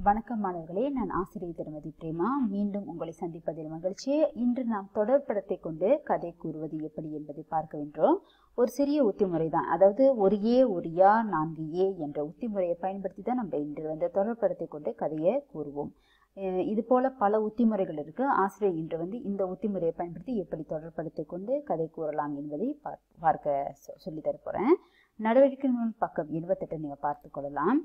வணக்கம் மாணவர்களே நான் ஆசிரியர் திருமதி பிரேமா மீண்டும் உங்களை சந்திப்பதில் மகிழ்ச்சி இன்று நாம் தொடர்படத்தை கொண்டு கதை கூறுவது எப்படி என்பதை பார்க்க வென்றோம் ஒரு சிறிய உத்திமுறை தான் அதாவது ஒரு ஏ ஒரு யா நான்கு ஏ என்ற உத்திமுறையை பயன்படுத்தி தான் நம்ம இன்று வந்து தொடர்படத்தை கொண்டு கதையை கூறுவோம் அஹ் இது போல பல உத்திமுறைகள் இருக்கு ஆசிரியர் இன்று வந்து இந்த உத்திமுறையை பயன்படுத்தி எப்படி தொடர்படத்தை கொண்டு கதை கூறலாம் என்பதை பார்- பார்க்க சொ- சொல்லித் தர போறேன் நடவடிக்கை நூல் பக்கம் இருபத்தெட்டை நீங்க பார்த்து கொள்ளலாம்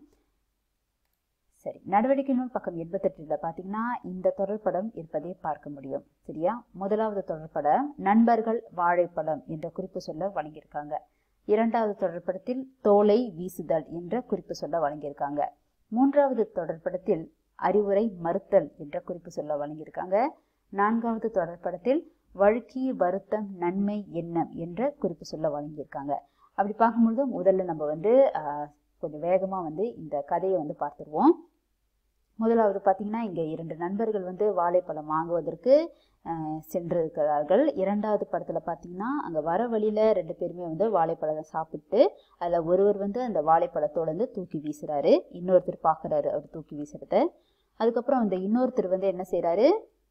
சரி நடவடிக்கை நூல் பக்கம் எண்பத்தெட்டுல பார்த்தீங்கன்னா இந்த தொடர்படம் இருப்பதை பார்க்க முடியும் சரியா முதலாவது தொடர்படம் நண்பர்கள் வாழைப்பழம் என்ற குறிப்பு சொல்ல வழங்கியிருக்காங்க இரண்டாவது தொடர்படத்தில் தோலை வீசுதல் என்ற குறிப்பு சொல்ல வழங்கியிருக்காங்க மூன்றாவது தொடர்படத்தில் அறிவுரை மறுத்தல் என்ற குறிப்பு சொல்ல வழங்கியிருக்காங்க நான்காவது தொடர்படத்தில் வழுக்கி வருத்தம் நன்மை எண்ணம் என்ற குறிப்பு சொல்ல வழங்கியிருக்காங்க அப்படி பார்க்கும்பொழுது முதல்ல நம்ம வந்து ஆஹ், கொஞ்சம் வேகமாக வந்து இந்த கதையை வந்து பார்த்துருவோம் முதலாவது பார்த்தீங்கன்னா இங்கே இரண்டு நண்பர்கள் வந்து வாழைப்பழம் வாங்குவதற்கு ஆஹ், சென்றிருக்கிறார்கள் இரண்டாவது படத்தில் பார்த்தீங்கன்னா அங்கே வர வழியில் ரெண்டு பேருமே வந்து வாழைப்பழத்தை சாப்பிட்டு அதில் ஒருவர் வந்து அந்த வாழைப்பழத்தோட வந்து தூக்கி வீசுறாரு இன்னொருத்தர் பார்க்குறாரு அவர் தூக்கி வீசுறத அதுக்கப்புறம் அந்த இன்னொருத்தர் வந்து என்ன செய்கிறாரு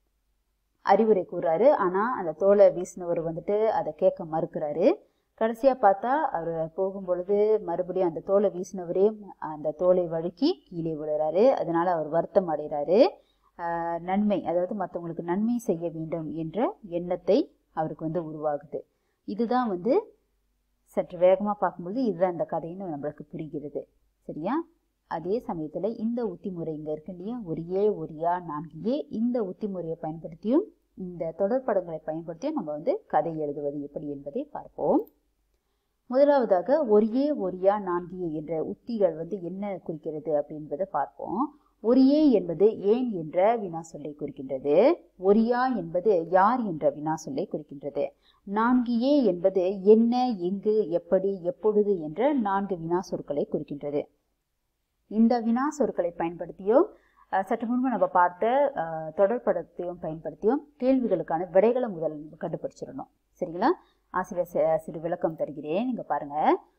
அறிவுரை கூறாரு ஆனால் அந்த தோலை வீசினவர் வந்துட்டு அதை கேட்க மறுக்கிறாரு கடைசியாக பார்த்தா அவர் போகும் பொழுது மறுபடியும் அந்த தோலை வீசினவரே அந்த தோலை வழுக்கி கீழே விழுறாரு அதனால அவர் வருத்தம் அடைகிறாரு ஆஹ் நன்மை அதாவது மற்றவங்களுக்கு நன்மை செய்ய வேண்டும் என்ற எண்ணத்தை அவருக்கு வந்து உருவாகுது இதுதான் வந்து சற்று வேகமாக பார்க்கும்பொழுது இதுதான் இந்த கதைன்னு நம்மளுக்கு புரிகிறது சரியா அதே சமயத்தில் இந்த உத்திமுறை இங்கே இருக்கு இல்லையா ஒரு ஏ ஒரு யா நான்கு ஏ இந்த உத்திமுறையை பயன்படுத்தியும் இந்த தொடர்படங்களை பயன்படுத்தியும் நம்ம வந்து கதை எழுதுவது எப்படி என்பதை பார்ப்போம் முதலாவதாக ஒரு ஏ ஒரு யா நான்கு ஏ என்ற உத்திகள் வந்து என்ன குறிக்கிறது அப்படின்றத பார்ப்போம் ஒரு ஏ என்பது ஏன் என்ற வினா சொல்லை குறிக்கின்றது ஒரு யா என்பது யார் என்ற வினா சொல்லை குறிக்கின்றது நான்கு ஏ என்பது என்ன எங்கு எப்படி எப்பொழுது என்ற நான்கு வினா சொற்களை குறிக்கின்றது இந்த வினா சொற்களை பயன்படுத்தியோ அஹ், சற்று முன்பு நம்ம பார்த்த அஹ், தொடர்படத்தையும் பயன்படுத்தியும் கேள்விகளுக்கான விடைகளை முதல் நம்ம கண்டுபிடிச்சிடணும் சரிங்களா ஆசிரியர் சி- சிறு விளக்கம் தருகிறேன் இங்க பாருங்க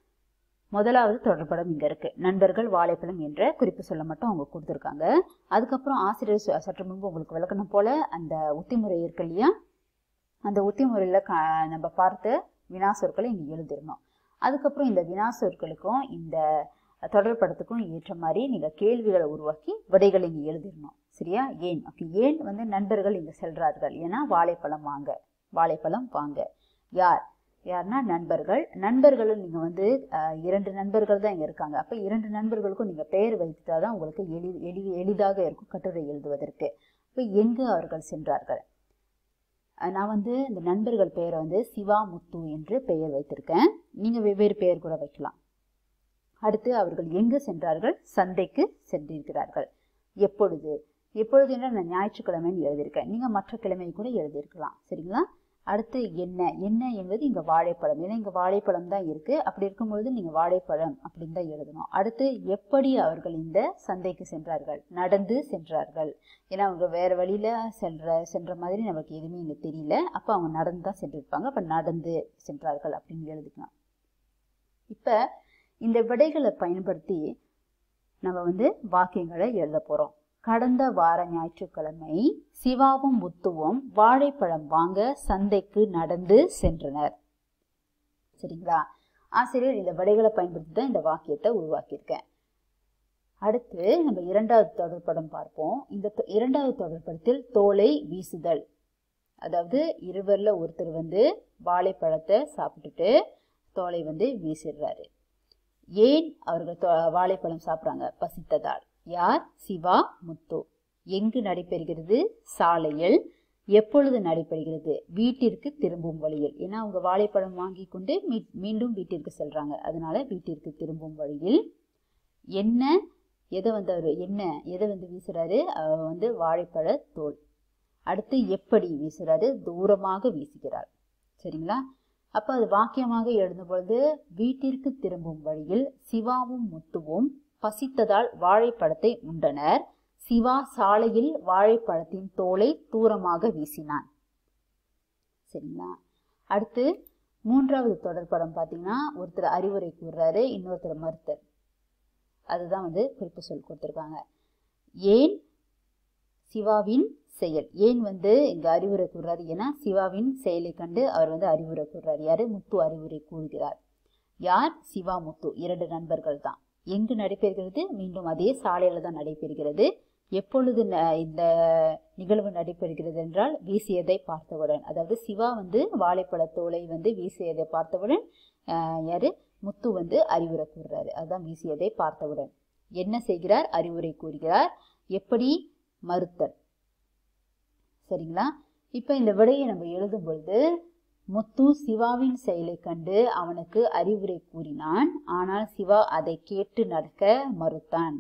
முதலாவது தொடர்படம் இங்க இருக்கு நண்பர்கள் வாழைப்பழம் என்ற குறிப்பு சொல்ல மட்டும் அவங்க கொடுத்துருக்காங்க அதுக்கப்புறம் ஆசிரியர் ச- சற்று முன்பு உங்களுக்கு விளக்கணும் போல அந்த உத்திமுறை இருக்கு இல்லையா அந்த உத்திமுறையில் க நம்ம பார்த்த வினா சொற்களை இங்கே எழுதிடணும் அதுக்கப்புறம் இந்த வினா சொற்களுக்கும் இந்த தொடர்படத்துக்கும் ஏற்ற மாதிரி நீங்கள் கேள்விகளை உருவாக்கி விடைகளை இங்கே எழுதிடணும் சரியா ஏன் ஓகே ஏன் வந்து நண்பர்கள் இங்கே செல்றார்கள் ஏன்னா வாழைப்பழம் வாங்க வாழைப்பழம் வாங்க யார் யார்னா நண்பர்கள் நண்பர்களும் நீங்கள் வந்து அஹ், இரண்டு நண்பர்கள் தான் இங்கே இருக்காங்க அப்போ இரண்டு நண்பர்களுக்கும் நீங்கள் பெயர் வைத்துட்டா தான் உங்களுக்கு எளி எளி எளிதாக இருக்கும் கட்டுரை எழுதுவதற்கு இப்போ எங்கு அவர்கள் சென்றார்கள் அஹ் நான் வந்து இந்த நண்பர்கள் பெயரை வந்து சிவா முத்து என்று பெயர் வைத்திருக்கேன் நீங்கள் வெவ்வேறு பெயர் கூட வைக்கலாம் அடுத்து அவர்கள் எங்கு சென்றார்கள் சந்தைக்கு சென்றிருக்கிறார்கள் எப்பொழுது எப்பொழுது என்றால் நான் ஞாயிற்றுக்கிழமைன்னு எழுதியிருக்கேன் நீங்கள் மற்ற கிழமை கூட எழுதியிருக்கலாம் சரிங்களா அடுத்து என்ன என்ன என்பது இங்கே வாழைப்பழம் ஏன்னா இங்கே வாழைப்பழம் தான் இருக்குது அப்படி இருக்கும்பொழுது நீங்கள் வாழைப்பழம் அப்படின்னு தான் எழுதணும் அடுத்து எப்படி அவர்கள் இந்த சந்தைக்கு சென்றார்கள் நடந்து சென்றார்கள் ஏன்னா அவங்க வேறு வழியில் சென்ற சென்ற மாதிரி நமக்கு எதுவுமே இங்கே தெரியல அப்போ அவங்க நடந்து தான் சென்றிருப்பாங்க அப்போ நடந்து சென்றார்கள் அப்படின்னு எழுதிக்கலாம் இப்போ இந்த விடைகளை பயன்படுத்தி நம்ம வந்து வாக்கியங்களை எழுத போகிறோம் கடந்த வார ஞாயிற்றுக்கிழமை சிவாவும் முத்துவும் வாழைப்பழம் வாங்க சந்தைக்கு நடந்து சென்றனர் சரிங்களா ஆசிரியர் இந்த விடைகளை பயன்படுத்தி தான் இந்த வாக்கியத்தை உருவாக்கியிருக்கேன் அடுத்து நம்ம இரண்டாவது தொடர்படம் பார்ப்போம் இந்த தொ- இரண்டாவது தொடர்படத்தில் தோலை வீசுதல் அதாவது இருவரில் ஒருத்தர் வந்து வாழைப்பழத்தை சாப்பிட்டுட்டு தோலை வந்து வீசிடுறாரு ஏன் அவர்கள் தோ- வாழைப்பழம் சாப்பிட்றாங்க பசித்ததால் யார் சிவா முத்து எங்கு நடைபெறுகிறது சாலையில் எப்பொழுது நடைபெறுகிறது வீட்டிற்கு திரும்பும் வழியில் ஏன்னா அவங்க வாழைப்பழம் வாங்கி கொண்டு மீ- மீண்டும் வீட்டிற்கு செல்றாங்க அதனால வீட்டிற்கு திரும்பும் வழியில் என்ன எதை வந்து அவர் என்ன எதை வந்து வீசுறாரு அவர் வந்து வாழைப்பழ தோல் அடுத்து எப்படி வீசுறாரு தூரமாக வீசுகிறார் சரிங்களா அப்போ அது வாக்கியமாக எழுதும் பொழுது வீட்டிற்கு திரும்பும் வழியில் சிவாவும் முத்துவும் பசித்ததால் வாழைப்பழத்தை உண்டனர் சிவா சாலையில் வாழைப்பழத்தின் தோலை தூரமாக வீசினான் சரிங்களா அடுத்து மூன்றாவது தொடர்படம் பார்த்தீங்கன்னா ஒருத்தர் அறிவுரை கூறுறாரு இன்னொருத்தர் மறுத்தல் அதுதான் வந்து குறிப்பு சொல் கொடுத்துருக்காங்க ஏன் சிவாவின் செயல் ஏன் வந்து இங்க அறிவுரை கூறுறாரு ஏன்னா சிவாவின் செயலை கண்டு அவர் வந்து அறிவுரை கூறுறார் யாரு முத்து அறிவுரை கூறுகிறார் யார் சிவா முத்து இரண்டு நண்பர்கள் தான் எங்கு நடைபெறுகிறது மீண்டும் அதே சாலையில தான் நடைபெறுகிறது எப்பொழுது ந- இந்த நிகழ்வு நடைபெறுகிறது என்றால் வீசியதை பார்த்தவுடன் அதாவது சிவா வந்து வாழைப்பழ தோலை வந்து வீசியதை பார்த்தவுடன் ஆஹ், யாரு முத்து வந்து அறிவுரை கூறுறாரு அதுதான் வீசியதை பார்த்தவுடன் என்ன செய்கிறார் அறிவுரை கூறுகிறார் எப்படி மறுத்தல் சரிங்களா இப்போ இந்த விடையை நம்ம எழுதும் பொழுது முத்து சிவாவின் செயலை கண்டு அவனுக்கு அறிவுரை கூறினான் ஆனால் சிவா அதை கேட்டு நடக்க மறுத்தான்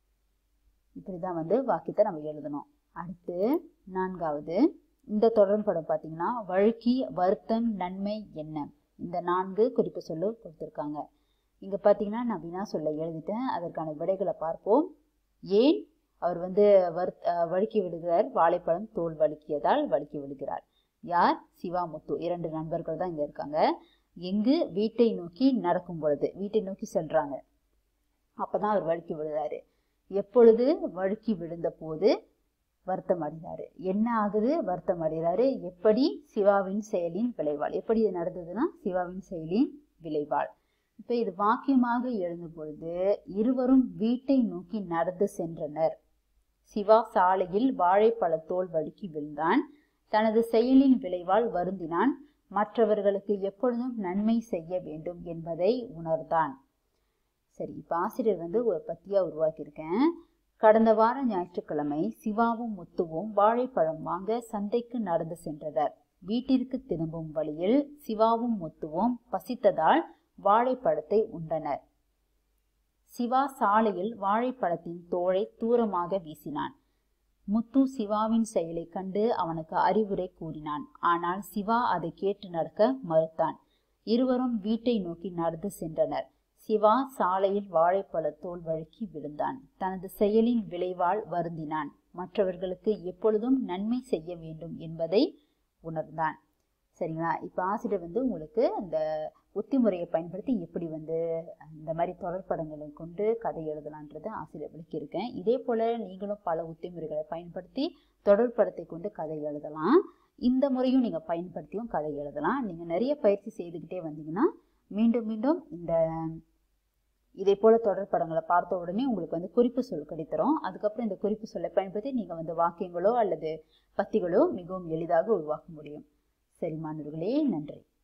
இப்படிதான் வந்து வாக்கியத்தை நம்ம எழுதணும் அடுத்து நான்காவது இந்த தொடர்படம் பார்த்தீங்கன்னா வழுக்கி வருத்தம் நன்மை என்ன இந்த நான்கு குறிப்பு சொல்லு கொடுத்துருக்காங்க இங்க பார்த்தீங்கன்னா நான் வினா சொல்ல எழுதிட்டேன் அதற்கான விடைகளை பார்ப்போம் ஏன் அவர் வந்து வருத் அஹ் வழுக்கி விடுகிறார் வாழைப்பழம் தோல் வழுக்கியதால் வழுக்கி விடுகிறார் யார் சிவாமுத்து இரண்டு நண்பர்கள் தான் இங்க இருக்காங்க எங்கு வீட்டை நோக்கி நடக்கும் பொழுது வீட்டை நோக்கி செல்றாங்க அப்பதான் அவர் வழுக்கி விடுறாரு எப்பொழுது வழுக்கி விழுந்த போது வருத்தம் அடைகிறாரு என்ன ஆகுது வருத்தம் அடைகிறாரு எப்படி சிவாவின் செயலின் விளைவாள் எப்படி இது நடந்ததுன்னா சிவாவின் செயலின் விளைவாள் இப்ப இது வாக்கியமாக எழுந்த பொழுது இருவரும் வீட்டை நோக்கி நடந்து சென்றனர் சிவா சாலையில் வாழைப்பழத்தோல் வழுக்கி விழுந்தான் தனது செயலின் விளைவால் வருந்தினான் மற்றவர்களுக்கு எப்பொழுதும் நன்மை செய்ய வேண்டும் என்பதை உணர்ந்தான் சரி இப்ப ஆசிரியர் வந்து ஒரு பத்தியா உருவாக்கியிருக்கேன் கடந்த வார ஞாயிற்றுக்கிழமை சிவாவும் முத்துவும் வாழைப்பழம் வாங்க சந்தைக்கு நடந்து சென்றனர் வீட்டிற்கு திரும்பும் வழியில் சிவாவும் முத்துவும் பசித்ததால் வாழைப்பழத்தை உண்டனர் சிவா சாலையில் வாழைப்பழத்தின் தோலை தூரமாக வீசினான் முத்து சிவாவின் செயலை கண்டு அவனுக்கு அறிவுரை கூறினான் ஆனால் சிவா அதை கேட்டு நடக்க மறுத்தான் இருவரும் வீட்டை நோக்கி நடந்து சென்றனர் சிவா சாலையில் வாழைப்பழத்தோல் வழுக்கி விழுந்தான் தனது செயலின் விளைவால் வருந்தினான் மற்றவர்களுக்கு எப்பொழுதும் நன்மை செய்ய வேண்டும் என்பதை உணர்ந்தான் சரிங்களா இப்போ ஆசிரியர் வந்து உங்களுக்கு இந்த உத்தி முறையை பயன்படுத்தி எப்படி வந்து இந்த மாதிரி தொடர்படங்களை கொண்டு கதை எழுதலான்றதை ஆசிரியர் விளக்கியிருக்கேன் இதே போல் நீங்களும் பல உத்தி முறைகளை பயன்படுத்தி தொடர்படத்தை கொண்டு கதை எழுதலாம் இந்த முறையும் நீங்கள் பயன்படுத்தியும் கதை எழுதலாம் நீங்கள் நிறைய பயிற்சி செய்துக்கிட்டே வந்தீங்கன்னா மீண்டும் மீண்டும் இந்த இதே போல தொடர் படங்களை பார்த்த உடனே உங்களுக்கு வந்து குறிப்பு சொல் கிடைத்தரும் அதுக்கப்புறம் இந்த குறிப்பு சொல்லை பயன்படுத்தி நீங்கள் வந்து வாக்கியங்களோ அல்லது பத்திகளோ மிகவும் எளிதாக உருவாக்க முடியும் சரி மாணவர்களே நன்றி